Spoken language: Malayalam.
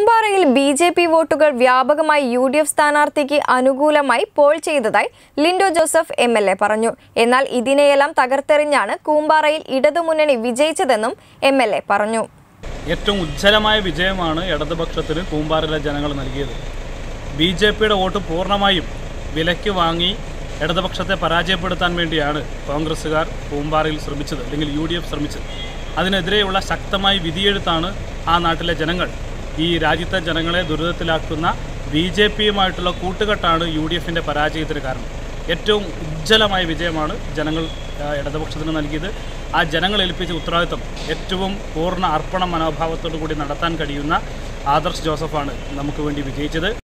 കൂമ്പാറയിൽ ബി ജെ പി വോട്ടുകൾ വ്യാപകമായി യു ഡി എഫ് സ്ഥാനാർത്ഥിക്ക് അനുകൂലമായി പോൾ ചെയ്തതായി Lindo Joseph M L A പറഞ്ഞു എന്നാൽ ഇതിനെയെല്ലാം തകർത്തെറിഞ്ഞാണ് കൂമ്പാറയിൽ ഇടതുമുന്നണി വിജയിച്ചതെന്നും എം എൽ എ പറഞ്ഞു ഏറ്റവും ഉജ്ജ്വലമായ വിജയമാണ് ഇടതുപക്ഷത്തിന് കൂമ്പാറിലെ ജനങ്ങൾ നൽകിയത് ബി ജെ പിയുടെ വോട്ട് പൂർണ്ണമായും വിലയ്ക്ക് വാങ്ങി ഇടതുപക്ഷത്തെ പരാജയപ്പെടുത്താൻ വേണ്ടിയാണ് കോൺഗ്രസ്സുകാർ കൂമ്പാറയിൽ ശ്രമിച്ചത് അല്ലെങ്കിൽ യു ഡി എഫ് ശ്രമിച്ചത് അതിനെതിരെയുള്ള ശക്തമായ വിധിയെഴുത്താണ് ആ നാട്ടിലെ ജനങ്ങൾ ഈ രാജ്യത്തെ ജനങ്ങളെ ദുരിതത്തിലാക്കുന്ന ബി ജെ പിയുമായിട്ടുള്ള കൂട്ടുകെട്ടാണ് യു ഡി എഫിൻ്റെ പരാജയത്തിന് കാരണം ഏറ്റവും ഉജ്ജ്വലമായ വിജയമാണ് ജനങ്ങൾ ആ, ഇടതുപക്ഷത്തിന് നൽകിയത് ആ ജനങ്ങൾ ഏൽപ്പിച്ച ഉത്തരവാദിത്വം ഏറ്റവും പൂർണ്ണ അർപ്പണ മനോഭാവത്തോടു കൂടി നടത്താൻ കഴിയുന്ന ആദർശ് ജോസഫാണ് നമുക്ക് വേണ്ടി വിജയിച്ചത്